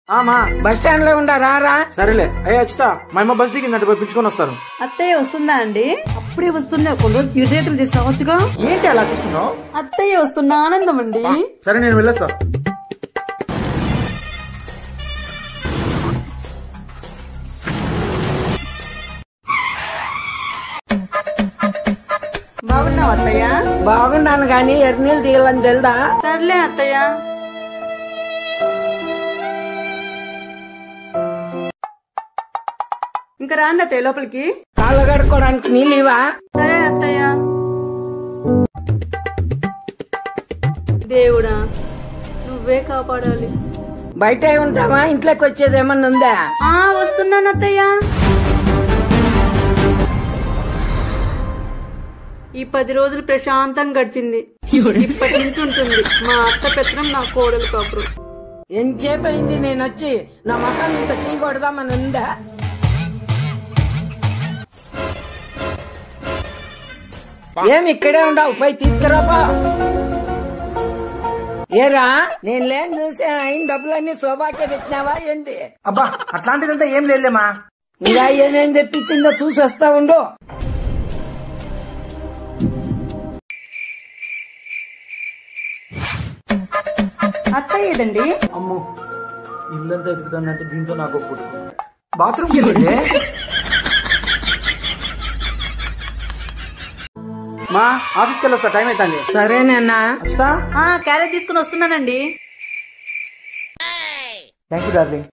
ఆమా bus stand లో ఉండా రారా సరేలే అయ్యా అచ్చుతా మా అమ్మ బస్ దిగిందంటే పోయి పిలుచుకొని వస్తారు అత్తయ్య వస్తుందా అండి అప్పుడే వస్తుందా కొన్ని రోజులు తీర్థయాత్రలు చేసి రావచ్చుగా ఏంటి అలా చూస్తున్నావు అత్తయ్య వస్తున్న ఆనందం అండి సరే నేను వెళ్ళొస్తా బాగున్నావు అత్తయ్య బాగున్నాను గాని ఎర్నీళ్ళు తీయాలని తెలుదా సర్లే అత్తయ్య ఇంకా రాండి అత్తయ్య లోపలికి కాళ్ళు కడుక్కోవడానికి నీళ్ళు ఇవా సరే అత్తయ్య దేవుడా నువ్వే కాపాడాలి బయట ఉంటావా ఇంట్లోకి వచ్చేది ఏమన్నా ఉందా ఆ వస్తున్నాను అత్తయ్య ఈ పది రోజులు ప్రశాంతంగా గడిచింది ఇప్పటి నుంచి ఉంటుంది మా అత్త పెత్తనం నా కోడలు కాపురం ఎంతసేపు అయింది నేను వచ్చి నా మొఖం ఇంత టీ కొడదామని ఉందా ఏమి ఇక్కడే ఉండవు పోయి తీసుకురాపా ఏరా నేను లేని చూసి అయిన డబ్బులన్నీ శోభాకే పెట్టినావా ఏంది అబ్బా అట్లాంటిదంతా ఏం లేదులేమా ఇంకా ఏమేం తెప్పించిందో చూసి వస్తా ఉండు అత్తయ్య ఏదండి అమ్మో ఇల్లంతా ఎదుగుతుందంటే దీంతో నాకు ఒప్పుడు బాత్రూమ్కి వెళ్ళండి మా ఆఫీస్కి వెళ్ళొస్తా టైం అవుతుంది సరేనన్నా అచ్చుతా ఆ క్యారెట్ తీసుకుని వస్తున్నానండి థ్యాంక్ యూ డార్లింగ్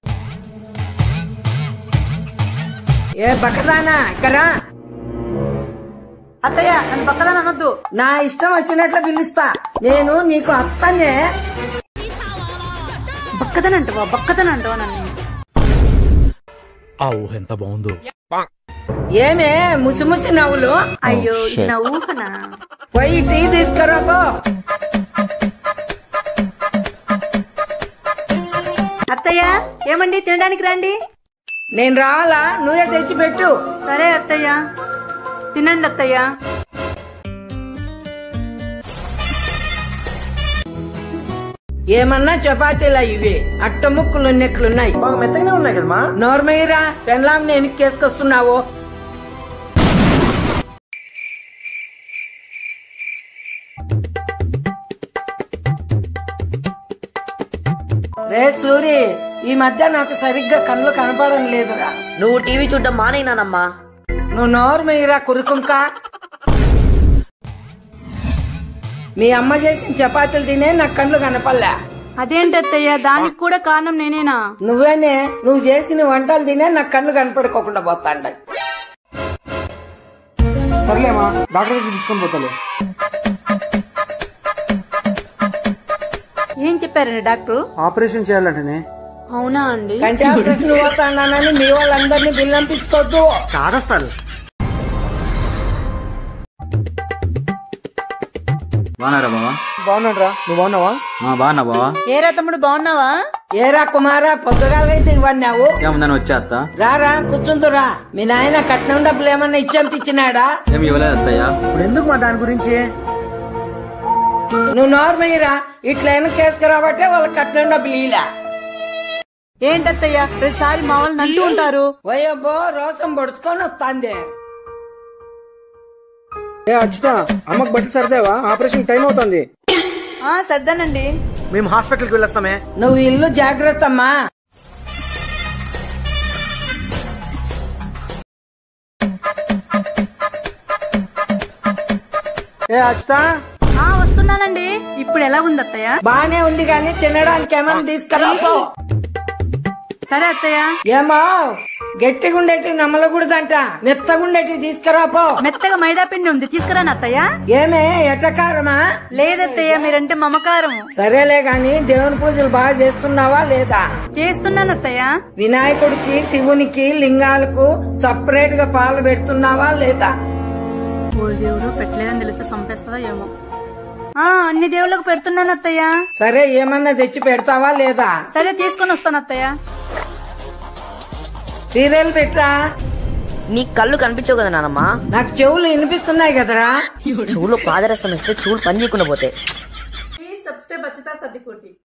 ఏ బక్కదానా ఇక్కడ అత్తయ్య నన్ను పక్కన అనొద్దు నా ఇష్టం వచ్చినట్లు పిలుస్తా నేను నీకు అత్తనే బక్కదనంటవా బక్కదనంటవా నన్ను ఆ ఊహ ఎంత బాగుందో ఏమే ముసిముసి నవ్వులు అయ్యో ఇది నా ఊహనా పోయి టీ తీసుకురాపో అత్తయ్య ఏమండి తినడానికి రండి నేను రావాలా నువ్వే తెచ్చిపెట్టు సరే అత్తయ్య తినండి అత్తయ్య ఏమన్నా చపాతీలా ఇవి అట్ట ముక్కలు ఉన్నట్లున్నాయి బాగా మెత్తగానే ఉన్నాయి కదమ్మా నోర్మయ్యరా పెన్లాం నేను కేసుకొస్తున్నావు రే సూరి ఈ మధ్య నాకు సరిగ్గా కళ్ళు కనపడడం లేదురా నువ్వు టీవీ చూడడం మానేనానమ్మా నువ్వు నోరు మీరా కురుకుంక మీ అమ్మ చేసిన చపాతీలు తినే నాకు కళ్ళు కనపడలే అదేంటి అత్తయ్య దానికి కూడా కారణం నేనేనా నువ్వేనే నువ్వు చేసిన వంటలు తినే నాకు కళ్ళు కనపడుకోకుండా పోతాండ సర్లేమా డాక్టర్ దగ్గర పిలుచుకొని పోతాలే ఏం చెప్పారండి డాక్టర్ ఆపరేషన్ చేయాలంటేనే అవునా అండి కంటి ఆపరేషన్ పోతానని మీ వాళ్ళందరినీ బిల్లంపించుకోవద్దు చాదస్తారు బాగున్నారా బావా బాగున్నాడు నువ్వు బాగున్నావా ఆ, బాగున్నా బావా ఏరా తమ్ముడు బాగున్నావా ఏరా కుమారా పొద్దుగాలైతే ఇవన్నావు ఏముందని వచ్చా అత్త రారా కూర్చుందురా మీ నాయన కట్నం డబ్బులు ఏమన్నా ఇచ్చంపించినాడా ఏమి ఇవ్వలేదు అత్తయ్య ఇప్పుడు ఎందుకు మా దాని గురించి నువ్వు నోర్మయ్యరా ఇట్లా వెనకేసుకురాబట్టే వాళ్ళ కట్నం డబ్బులు ఇలా ఏంటత్తయ్య ప్రతిసారి మా వాళ్ళు నంటూ ఉంటారు ఓయబ్బో రోసం పొడుచుకొని వస్తాంది ఏ అచ్చుత అమ్మకి బట్టలు సర్దేవా ఆపరేషన్ టైం అవుతుంది ఆ సర్దానండి మేము హాస్పిటల్కి వెళ్ళొస్తామే నువ్వు ఇల్లు జాగ్రత్త అమ్మా ఏ అచ్చుతా ఆ వస్తున్నానండి ఇప్పుడు ఎలా ఉంది అత్తయ్య బానే ఉంది కానీ తినడానికి ఏమైనా తీసుకురాపో సరే అత్తయ్య ఏమో గట్టిగుండేటి నమ్మలకూడదంట మెత్తగుండేటి తీసుకురాపో మెత్తగా మైదా పిండి ఉంది తీసుకురాను అత్తయ్య ఏమే ఎటకారమా లేదత్తయ్య మీరంటే మమకారం సరేలే గాని దేవుని పూజలు బాగా చేస్తున్నావా లేదా చేస్తున్నాను అత్తయ్య వినాయకుడికి శివునికి లింగాలకు సపరేట్ గా పాలు పెడుతున్నావా లేదా ఓ దేవుడు పెట్టలేదని తెలిస్తే చంపేస్తుందా ఏమో ఆ అన్ని దేవుళ్ళకు పెడుతున్నాను అత్తయ్య సరే ఏమన్నా తెచ్చి పెడతావా లేదా సరే తీసుకొని వస్తాను అత్తయ్య సీరియల్ పెట్టరా నీ కళ్ళు కనిపించవు కదా నానమ్మా నాకు చెవులు వినిపిస్తున్నాయి కదరా చెవులో పాదరసం ఇస్తే చెవులు పని చేయకుండా పోతాయి ప్లీజ్ సబ్స్క్రైబ్ అచ్చితా సర్దికోటి